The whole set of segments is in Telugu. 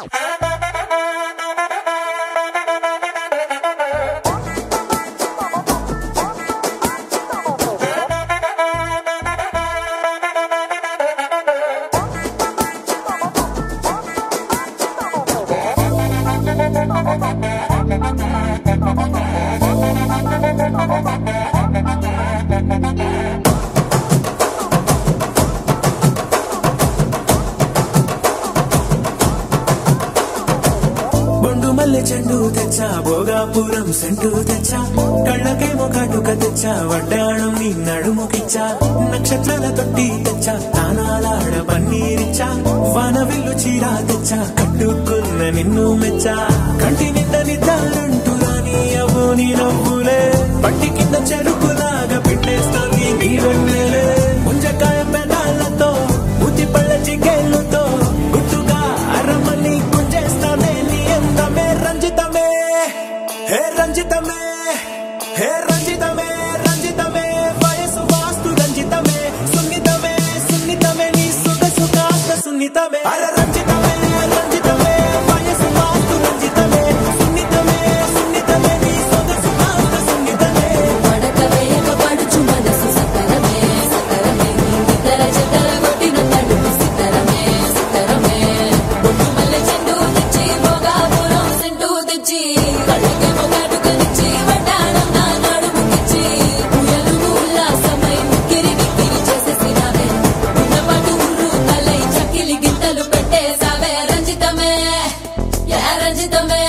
బొండు మల్లె చెండు తెచ్చా భోగాపురం సెంటు తెచ్చా కళ్ళకేమో కాటుక తెచ్చా వడ్డాణం నీ నడుముకిచ్చా నక్షత్రాల తొట్టి తెచ్చా తానాలాడ పన్నీరిచ్చా వాన విల్లు చీర తెచ్చా కట్టుకున్న నిన్ను మెచ్చా కంటి నింద నిద్దారంటూ రాని అవ్వు నీ నవ్వులే పట్టి కింద చెరుకులాగా పిండేస్తోంది నీ వెన్నెలే ముంజకాయ పెదాలతో బుద్ధి పళ్ళ చికేళ్ళతో గుట్టుగా అరమని గుంజేస్తానే నీ అందమే రంజితమే హే రంజితమే హే రంజితమే రంజితమే వయసు వాస్తు రంజితమే సున్నితమే సున్నితమే నీ సొగసు కాస్త సున్నితమే అర రంజితమే రంజితమే వయసు వాస్తు రంజితమే సున్నితమే సున్నితమే నీ సొగసు కాస్త సున్నితమే పడక వేయక పడుచు మనసు సతరమే సతరమే ఇతర చెతర కొట్టిన తడుపు సితరమే సితరమే బొట్టు మల్లె చెండు తెచ్చి భోగాపురం సెంటు తెచ్చి కళ్ళకేమో కాటుకనిచ్చి వడ్డాణం నా నడుముకిచ్చి ఉయ్యలుగు ఉల్లాసమై ముక్కిరి విక్కిరి చేసేసినావే ఉన్నపాటు ఉర్రు తలై చక్కిలి గింతలు పెట్టేసావే రంజితమే యా రంజితమే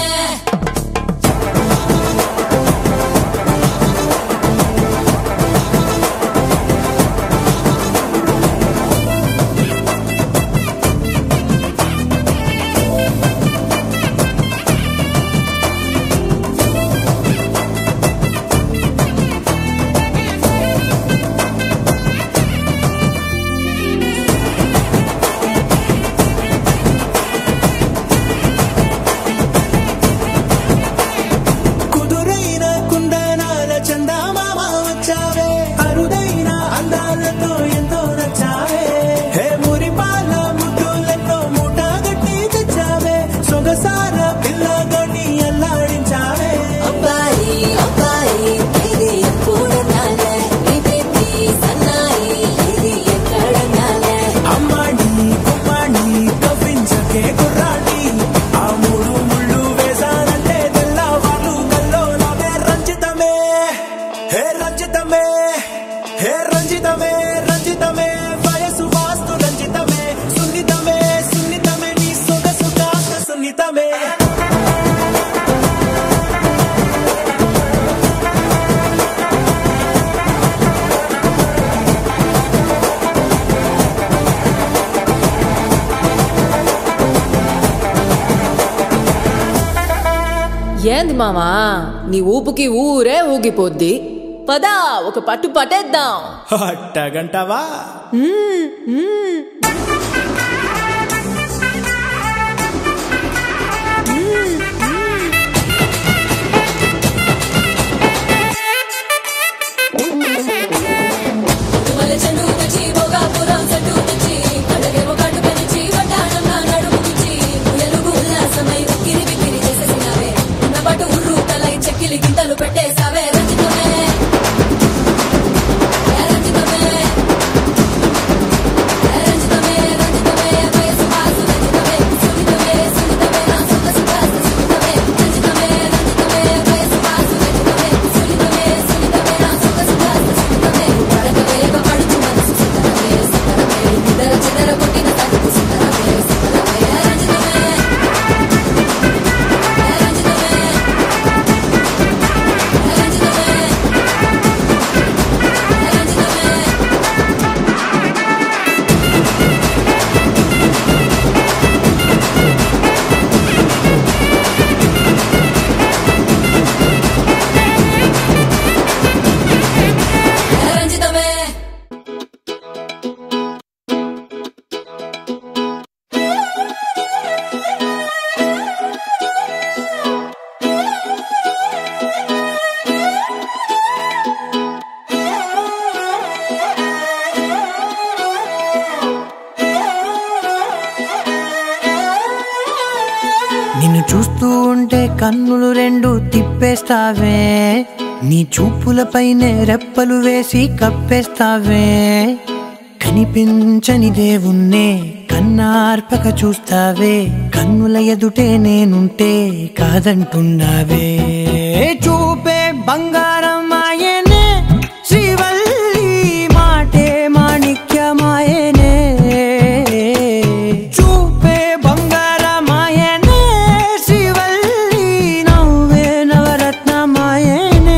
కుదురైన కుందనాల చందమామ వచ్చావే అరుదైన అందాలతో ఎంతో నచ్చావే హే మురిపాల ముద్దులతో మూట గట్టి తెచ్చావే సొగసార పిల్లగొని అల్లాడించావే అబ్బాయి అబ్బాయి ఇది ఎప్పుడన్నాలే ఇది నీ సన్నాయి ఇది ఎక్కడన్నాలే అమ్మాడి కుమ్మాడి కవ్వించకే కుర్రాడి ఆ మూడు ముళ్ళు వేసానంటే తెల్లవాళ్ళు కల్లోలమే రంజితమే హే రంజితమే హే రంజితమే రంజితమే వయసు వాస్తు రంజితమే సున్నితమే సున్నితమే నీ సొగసు కాస్త సున్నితమే ఏంది మామా నీ ఊపుకి ఊరే ఊగిపోద్ది పదా ఒక పట్టు పట్టేద్దాం అట్టగంటవా మల్లె చెండు తెచ్చి భోగాపురం సెంటు తెచ్చి కళ్ళకేమో కాటుకనిచ్చి వడ్డాణం నా నడుముకిచ్చి ఉయ్యలుగు ఉల్లాసమై విక్కిరి విక్కిరి చేసేసినావే ఉన్నపాటు ఉర్రు తలై చెక్కిలి గింతలు పెట్టేసావే రంజితమే యా రంజితమే యా చూస్తూ ఉంటే కన్నులు రెండు తిప్పేస్తావే నీ చూపులపైనే రెప్పలు వేసి కప్పేస్తావే కనిపించని దేవుణ్ణే కన్నార్పక చూస్తావే కన్నుల ఎదుటే నేనుంటే కాదంటున్నావే చూపే బంగారం ఆయనే శ్రీవల్లి మాటే మాణిక్యమాయనే చూపే బంగారమాయనే శ్రీవల్లి నవ్వే నవరత్నమాయనే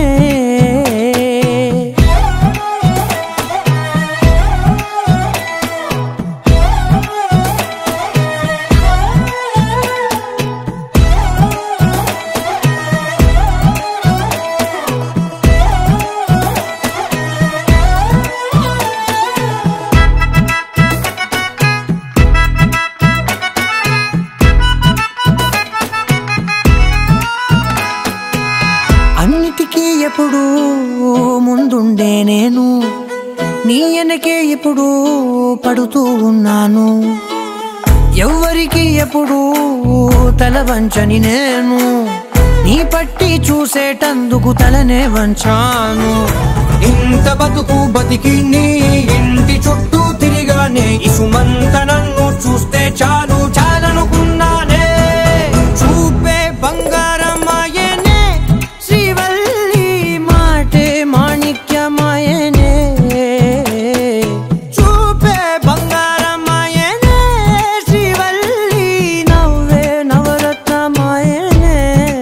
అన్నిటికీ ఎప్పుడు ముందుండే నేను నీ వెనకే ఎప్పుడు పడుతూ ఉన్నాను ఎవ్వరికి ఎప్పుడు తల వంచని నేను నీ పట్టి చూసేటందుకు తలనే వంచాను ఇంత బతుకు బతికి నీ ఇంటి చుట్టూ తిరిగానే ఇసుమంత నన్ను చూస్తే చాలు చాలనుకున్నానే చూపే బంగారమాయనే శ్రీవల్లి మాటే మాణిక్యమాయనే చూపే బంగారమాయనే శ్రీవల్లి నవ్వే నవరత్నమాయనే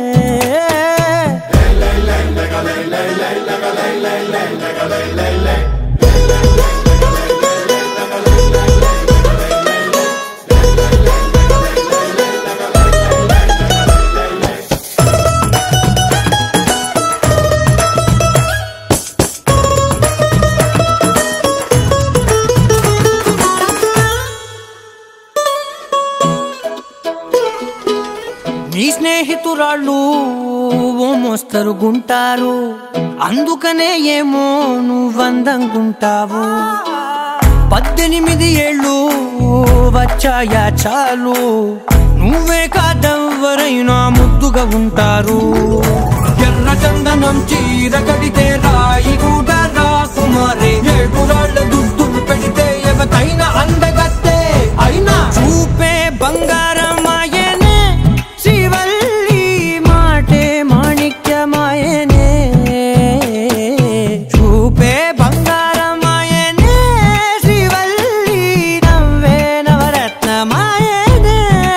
నీ స్నేహితురాళ్ళు ఓ మోస్తరు గుంటారు అందుకనే ఏమో నువ్వందంగుంటావు పద్దెనిమిది ఏళ్ళు వచ్చాయా చాలు నువ్వే కాదెవ్వరైనా ముద్దుగా ఉంటారు ఎర్ర చందనం చీర కడితే రాయి కూడా రాకుమారే ఏడురాళ్ళ దుద్దులు పెడితే ఎవతైనా అందగత్తే అయినా చూపే బంగారమాయనే శ్రీవల్లి మాటే మాణిక్యమాయనే చూపే బంగారమాయనే శ్రీవల్లి నవ్వే నవరత్నమాయనే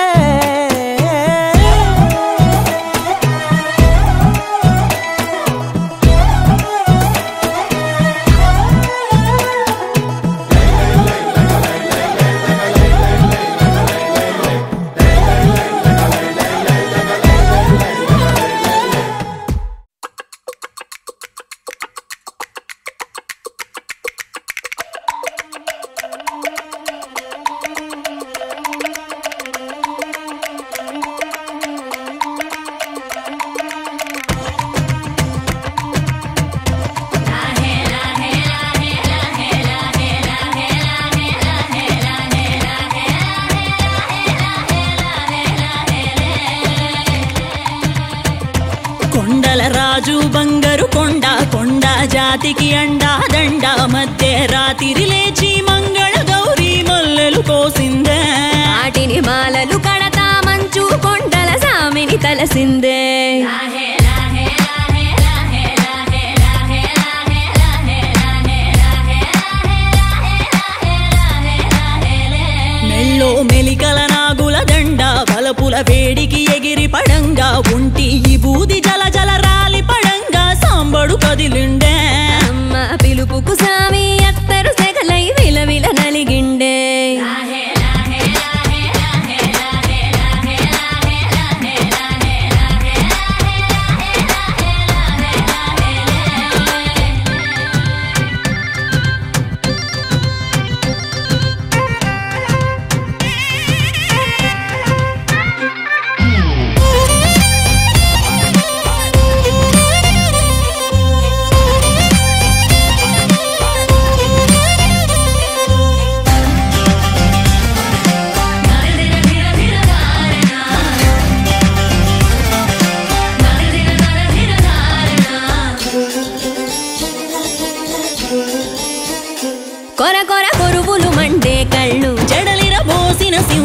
కొండల రాజు బంగారు కొండ కొండ జాతికి అండా దండ మధ్య రాత్రి లేచి మంగళ గౌరీ మల్లెలు కోసిందే వాటిని మాలలు కడతా మంచు కొండల సామిని తలసిందే మెల్లో మెలికల నాగుల దండ బలపుల వేడికి ఎగిరి పడంగా ఉంటి ఈ బూది జల జల రాలి పడంగా సాంబడు కదిలిండే అమ్మ పిలుపుకు సామి అత్తరు సెగలై విలవిల నలిగిండే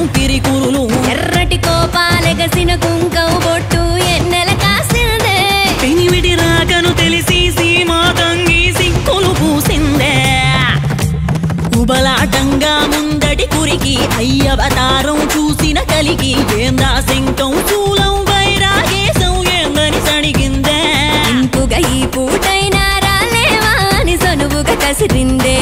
ఊపిరి కురులు ఎర్రటి కోపాలెగసిన కుంకం బొట్టు ఎన్నెల కాసిందే పెనివిటి రాకను తెలిసి సీమా తంగి సిక్కులు పూసిందే ఉబలాటంగా ముందటి కురికి అయ్యవతారం చూసిన కలిగి ఏందా శంకం చూలం వైరాగేశం ఏందని సణిగిందే ఇంపుగా ఈ పూటైనా రాలేవా అని సనువుగా కసిరిందే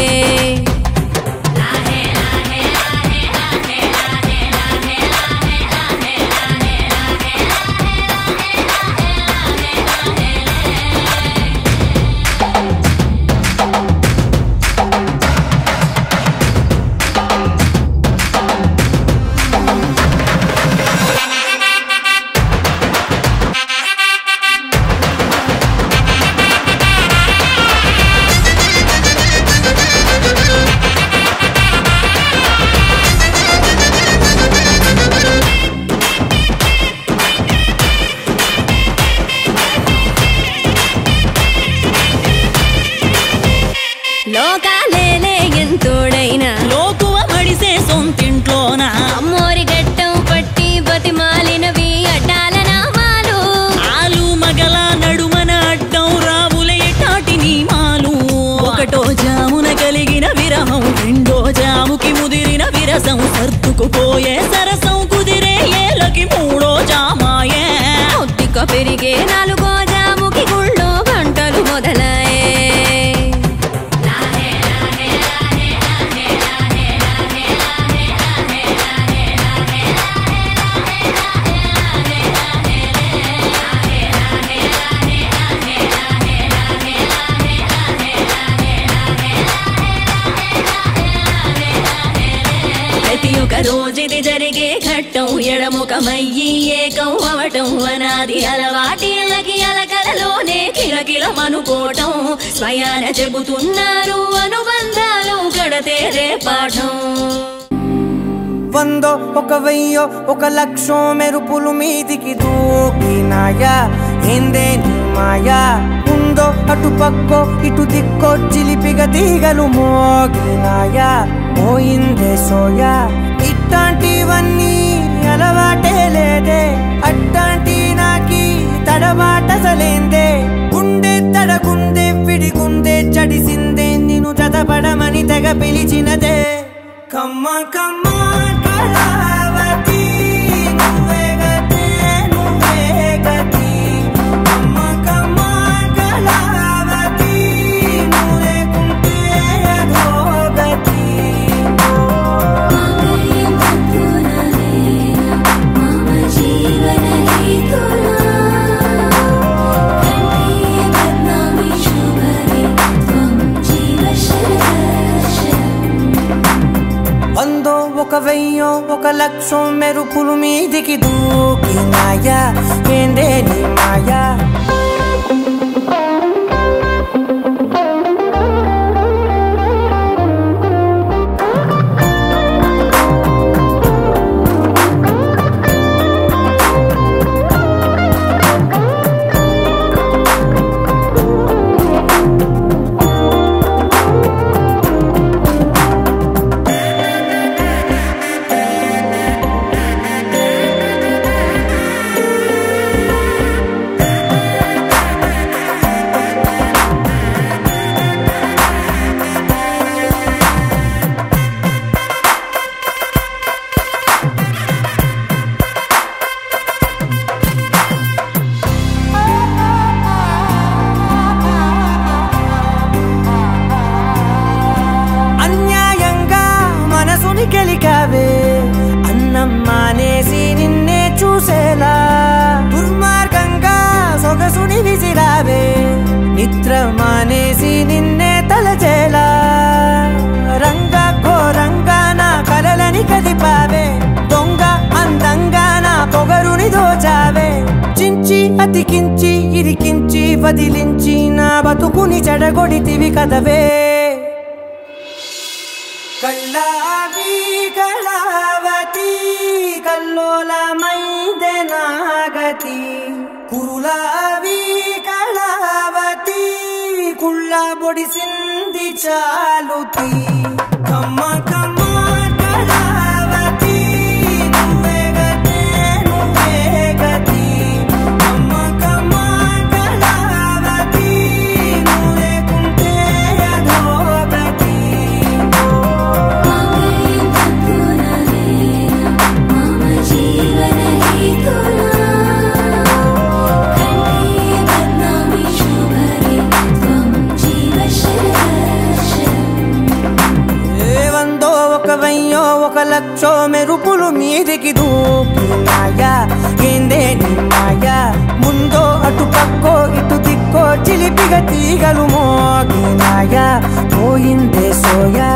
లోకాలేలే ఎంతోడైనా లోకువ మడిసే సొంతింట్లోన అమ్మోరి గట్టం పట్టి బతిమాలినవి అడ్డాల నామాలు ఆలు మగల నడుమన అడ్డం రావుల ఎటాటి నీమాలు ఒకటో జామున కలిగిన విరహం రెండో జాముకి ముదిరిన విరసం సర్దుకుపోయే సరసం కుదిరే ఏలకి మూడో జామాయే ఒత్తిక పెరిగే నాలుగో జాముకి గుళ్ళో గంటలు మొదలయ్యే ప్రతి ఒక్క రోజుది జరిగే ఘట్టం ఎడముఖమయ్యి ఏకం అవటం అనాది అలవాటిళ్ళకి అలకలలోనే కిలకిలమనుకోవటం స్వయాన చెబుతున్నారు అనుబంధాలు గడతేరే పాఠం వందో ఒక వెయ్యో ఒక లక్షో మెరుపులు మీదికి దూకినాయా ఏందే నీ మాయా ఉందో అటు పక్కో ఇటు దిక్కో చిలిపిగ తీగలు మోగినాయా పోయిందే సోయా ఇట్లాంటివన్నీ అలవాటే లేదే అట్టాంటి నాకి తడబాటసలేందే గుండె తడగుండె విడిగుండె చడిసిందే నిన్ను చదపడమని తెగ పిలిచినదే కమ్మ కమ్మ కళావతి నువ్వే గతే నువ్వే గతి కమ్మ కమ్మ కళావతి నువ్వు లేకుంటే అధోగతి వందో ఒక వెయ్యో ఒక లక్షం మెరుపులు మీదికి దూకినాయా ఏందే నీ మాయా అన్యాయంగా మనసుని గెలికావే అన్నం మానేసి నిన్నే చూసేలా దుర్మార్గంగా సొగసుని విసిరావే నిద్ర మానేసి నిన్నే తలచేలా రంగ ఘోరంగా నా కలలని కదిపావే దొంగ అందంగా నా పొగరుని దోచావే చించి అతికించి ఇరికించి వదిలించి నా బతుకుని చెడగొడితివి కదవే కళ్ళావి కళావతి కల్లోలమైందే నాగతి కురులావి కళావతి కుళ్ళ బొడిసింది చాలుతి కమ్మ కమ్మ కళావతి లక్షో మెరుపులు మీదికి దూకినాయా ఏందే నీ మాయా ముందో అటు పక్కో ఇటు దిక్కో చిలిపిగా తీగలు మోగినాయా పోయిందే సోయా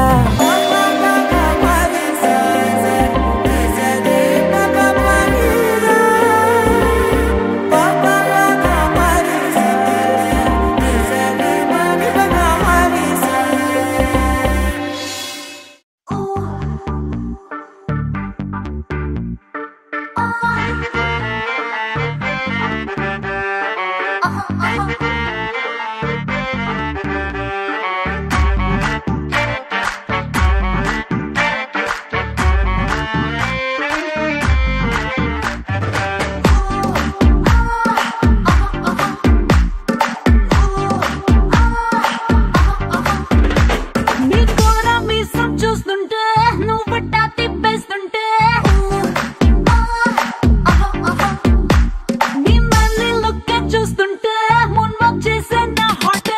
నీ కూర మీసం చూస్తుంటే నువ్వు పట్టా తిప్పేస్తుంటే నీ మళ్ళీ లుక్ చూస్తుంటే మున్మక్ చేసే నా హాటే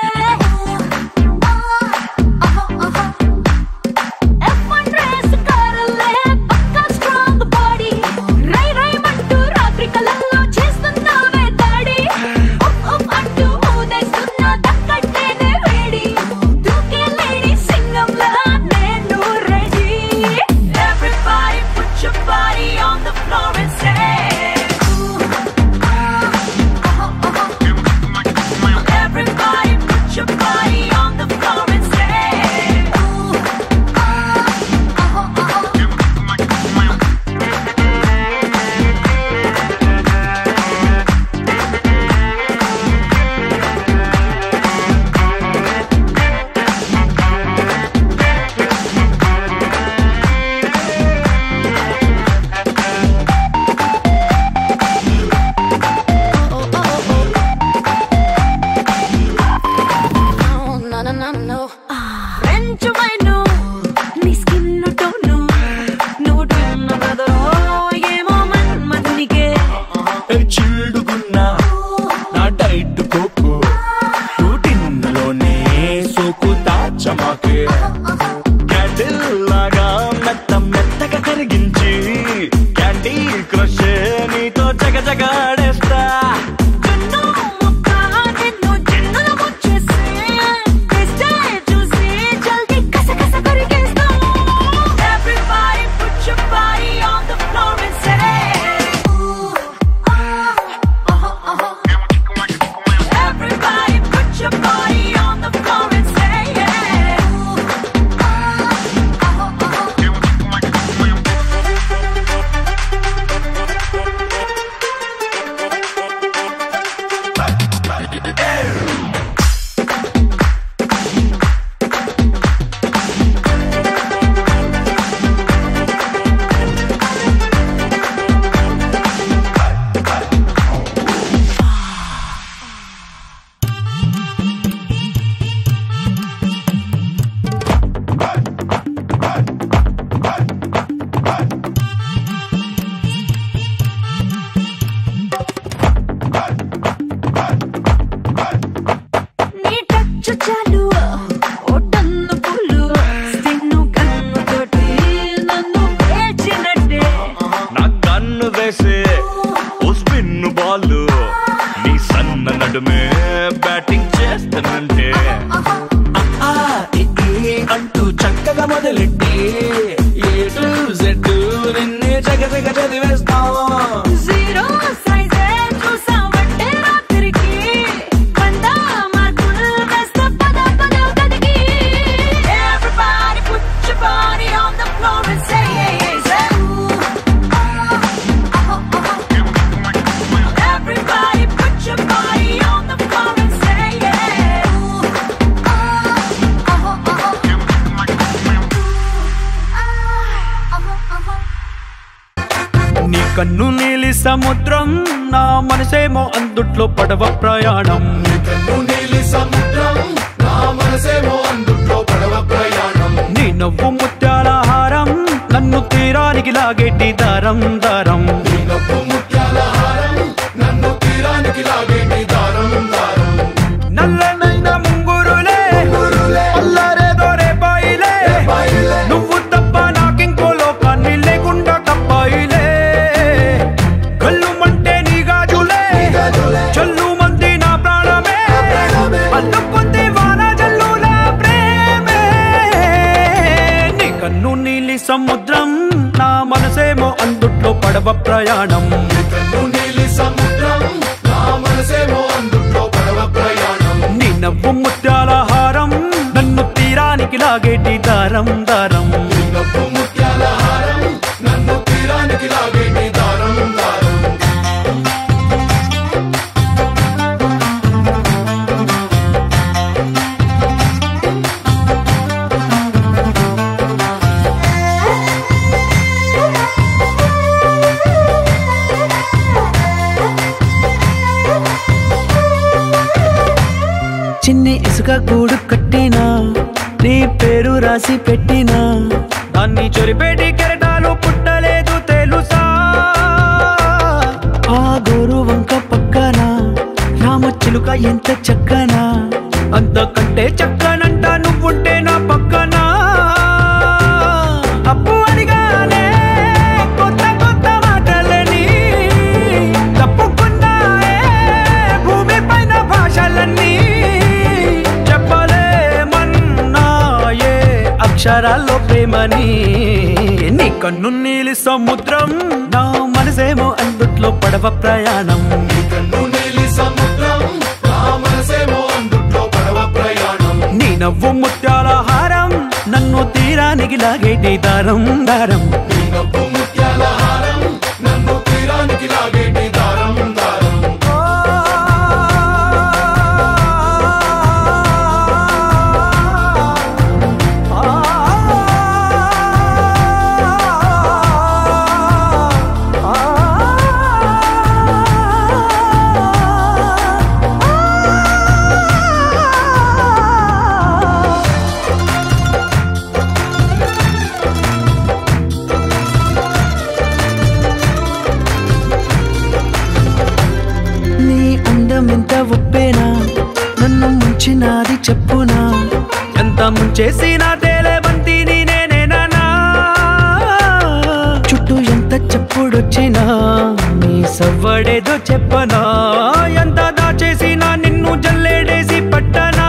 F1 రేస్ కారులే పక్కా స్ట్రాంగ్ బాడీ రై రై మంటూ రాత్రి కలల్లో చేస్తున్నావే దాడి ఉప్ ఉప్ అంటూ ఊదేస్తున్నా దక్కట్లేదే వేడి దూకే లేడి సింగంలా నేను ready Everybody put your body on the floor and say Everybody put your body on the floor and say రెంచుమైను నీ స్కిన్ టోను నువ్వు టోన్ బ్రదరో ఏమో మన్మధునికే చీడుగున్నా నా డైట్ కోకు రూటిన్లోనే సోకు దాచమాకే క్యాండిల్ లాగా మెత్త మెత్తగా కరిగించి క్యాండీ క్రష్ నీతో జగ జగాడేస్తా జున్ను ముక్క నిన్ను జిన్నుల ముచ్చేసి టేస్టే చూసి జల్దీ కసకస కొరికేస్తా Everybody put your body on the floor and say Everybody put your body on the floor and say నీ టచ్ చాలు ఒట్టన్ను పుల్లు స్కిన్ను కన్ను తోటి నన్ను పేర్చినట్టే నా కన్ను వేసే ఓ స్పిన్ బాల్ నీ సన్న నడుమే బ్యాటింగ్ చేస్తానంటే ఆ, ఈ, ఈ అంటూ చక్కగా మొదలెట్టి ఏ టు జెడ్ నిన్నే జగ జగ చదివేస్తాం జీరో సైజే చూసావంటే రాత్రికి వంద మార్కులు వేస్తా పద పద గదికి Everybody put your body on the floor and say say Everybody put your body on the floor and say నీ కన్ను నీలి సముద్రం నా మనసేమో అందుట్లో పడవ ప్రయాణం నీ నవ్వు ముత్యాల హారం నన్ను తీరానికి లాగేటి దారం దారం నల్లనైన ముంగురులే అల్లారేదో రేపాయిలే నువ్వు తప్ప నాకింకో లోకాన్ని లే అందుట్లో పడవ ప్రయాణం నీ నవ్వు ముత్యాల హారం నన్ను తీరానికి లాగేటి దారం దారం చిన్ని ఇసుక గూడు కట్టినా నీ పేరు రాసి పెట్టినా దాన్ని చొరిపేటి కెరటాలు పుట్టలేదు తెలుసా ఆ గోరు వంక పక్కన రామచిలుక ఎంత చక్కనా అంతకంటే చక్కనంట నువ్వుంటే నా పక్కన అప్పు అడిగానే కొత్త కొత్త మాటలని తప్పుకున్నాయే భూమి పైన భాషలన్నీ చెప్పలేమన్నాయే అక్షరాల్లో ప్రేమని నీ కన్ను నీలి సముద్రం నా మనసేమో అందుట్లో పడవ ప్రయాణం నీ నవ్వు ముత్యాల హారం నన్ను తీరానికి లాగేటి దారం దారం నీ అందం ఎంత ఉప్పేనా నన్ను ముంచినాది చెప్పునా ఎంత ముంచేసినా తేలేవంతి నేనేనా చుట్టూ ఎంత చెప్పుడొచ్చినా నీ సవ్వడేదో చెప్పనా ఎంత దాచేసినా నిన్ను జల్లేడేసి పట్టనా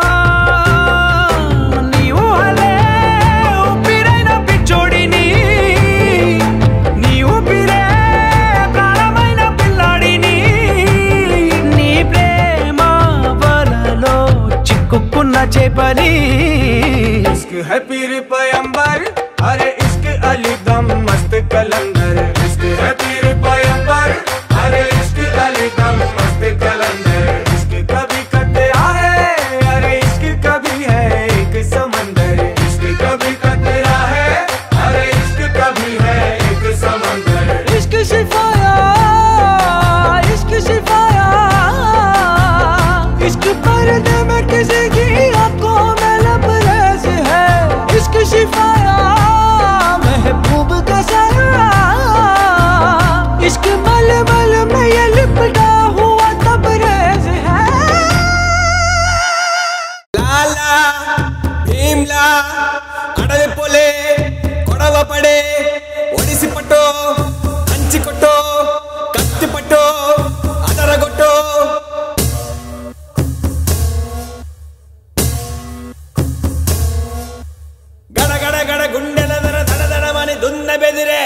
నీ ఊహలే ఊపిరైన పిచ్చోడిని నీ ఊపిరే ప్రాణమైన పిల్లాడిని నీ ప్రేమ వలలో చిక్కుకున్న చేపని इश्क है पीर पैंबर अरे इश्क अली दम मस्त कलंदर इश्क है पीर पैंबर अरे इश्क अली दम मस्त कलंदर इश्क कभी कतरा है अरे इश्क कभी है एक समंदर इश्क कभी कतरा है अरे इश्क कभी है एक समंदर इश्क शिफाया इश्क शिफाया इश्क पर्दे में किसी की आंखों में लबरेज है इश्क शिफाया महबूब का साया इश्क मल मल में ये लिपटा हुआ तबरेज है లాలా భీమ్లా అడవి పొలే గొడవ పడే ఒడిసి పట్టో కంచి కొట్టో కత్తి పట్టో అదరగొట్టో గడ గడ గడ గుండెల దర దడ దడమని దున్న బెదిరే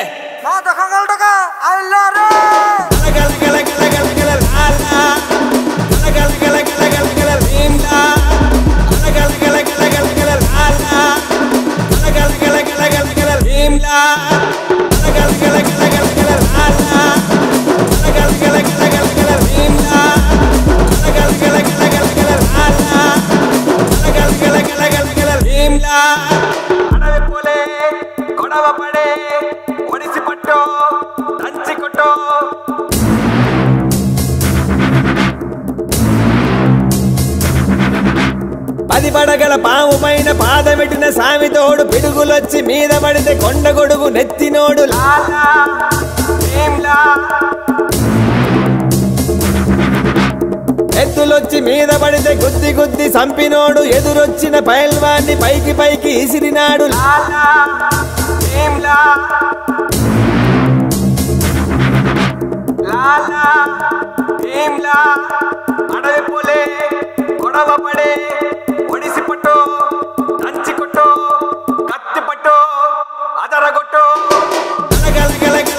గల గల గల గల గల గల లాలా గల గల గల గల గల గల భీమ్లా గల గల గల గల గల గల లాలా గల గల గల గల గల గల భీమ్లా గల గల గల గల గల గల లాలా గల గల గల గల గల గల భీమ్లా గల గల గల గల గల గల లాలా గల గల గల గల గల గల భీమ్లా అడవి పోలే గొడవ పడే ఒడిసి పట్టో దంచి కొట్టో పది పడగల పాము పైన పాదమెట్టిన సామితోడు పిడుగులొచ్చి మీద పడితే కొండ గొడుగు నెత్తినోడు లాలా భీమ్లా. ఎత్తులొచ్చి మీద పడితే గుద్ది గుద్ది సంపినోడు ఎదురొచ్చిన పైల్వాన్ని పైకి పైకి ఇసిరినాడు లాలా భీమ్లా. లాలా భీమ్లా అడవి పోలే గొడవ పడే ఒడిసి పట్టో దంచి కొట్టో కత్తి పట్టో అదరగొట్టో గల గల గల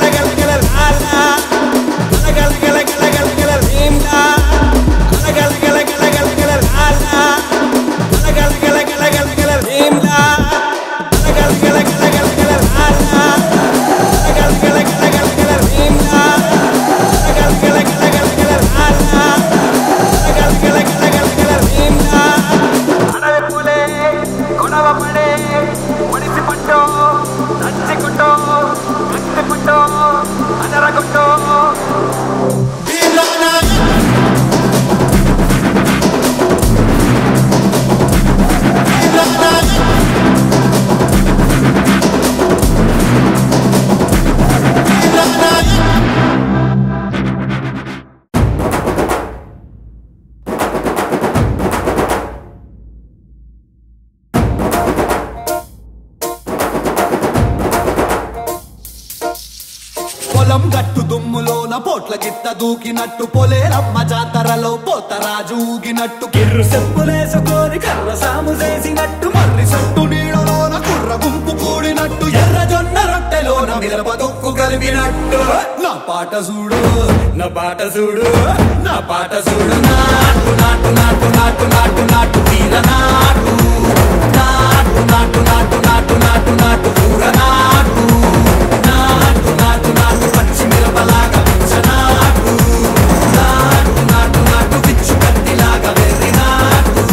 పొలం గట్టు దుమ్ములోన పోట్ల గిత్త దూకినట్టు పొలేరమ్మ జాతరలో పోతరాజు ఊగినట్టు కిర్రు చెప్పులేసుకొని కర్ర సాము చేసినట్టు మర్రి సట్టు నీడలోన కుర్ర గుంపు కూడినట్టు ఎర్ర జొన్న రొట్టెలోన మిరప దొక్కు కలిపినట్టు నా పాట చూడు నా పాట చూడు నా పాట చూడు నాటు నాటు నాటు నాటు నాటు నాటు తీర నాటు నాటు నాటు నాటు నాటు నాటు నాటు కూర నాటు నాటు నాటు నాటు పచ్చి మిరపలాగా పిచ్చ నాటు నాటు నాటు నాటు పిచ్చు కత్తిలాగా వెర్రి నాటు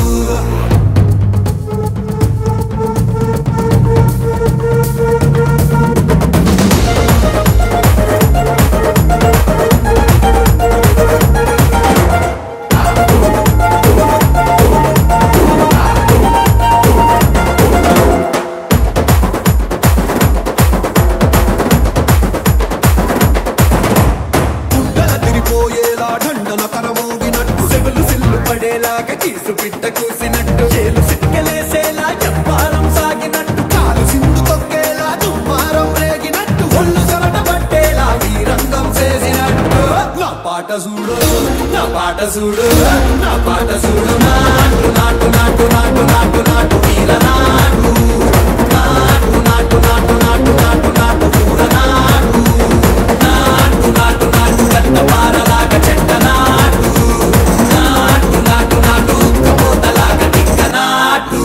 గుండెల తిరిపోయేలా దండన కరమోగినట్టు సెవెలు సిల్లు పడేలాగా కీసు పిట్ట కూసినట్టు చేలు సిక్కలేసేలా చెప్పారం సాగినట్టు కాలు సింధు తొక్కేలా దుమ్మారం రేగినట్టు ఒళ్ళు చెమట పట్టేలా ఈ రంగం చేసినట్టు నా పాట చూడు నా పాట చూడు నా పాట చూడు నాటు నాటు నాటు నాటు నాటు నాటు వీర నాటు నాటు నాటు నాటు నాటు నాటు నాటు కూర నాటు నాటు నాటు నాటు గట్ట పారలాగా చెట్ట నాటు నాటు నాటు నాటు ఉక్కపోతలాగా టిక్క నాటు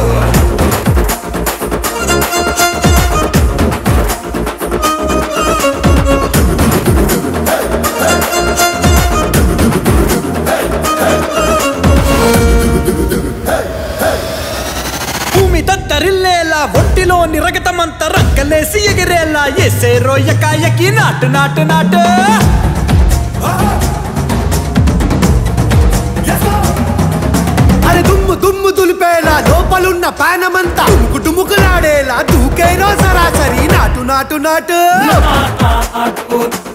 భూమి దద్దరిల్లేలా ఒంటిలో నిరగతమంత రక్కలేసి ఎగిరేలా ఎసే రొయ్యకాయకి నాటు నాటు నాటు అరే దుమ్ము దుమ్ము దులిపేలా లోపలున్న పానమంతా డుముకు డుముకులాడేలా దూకేనో సరాసరి నాటు నాటు నాటు నాటు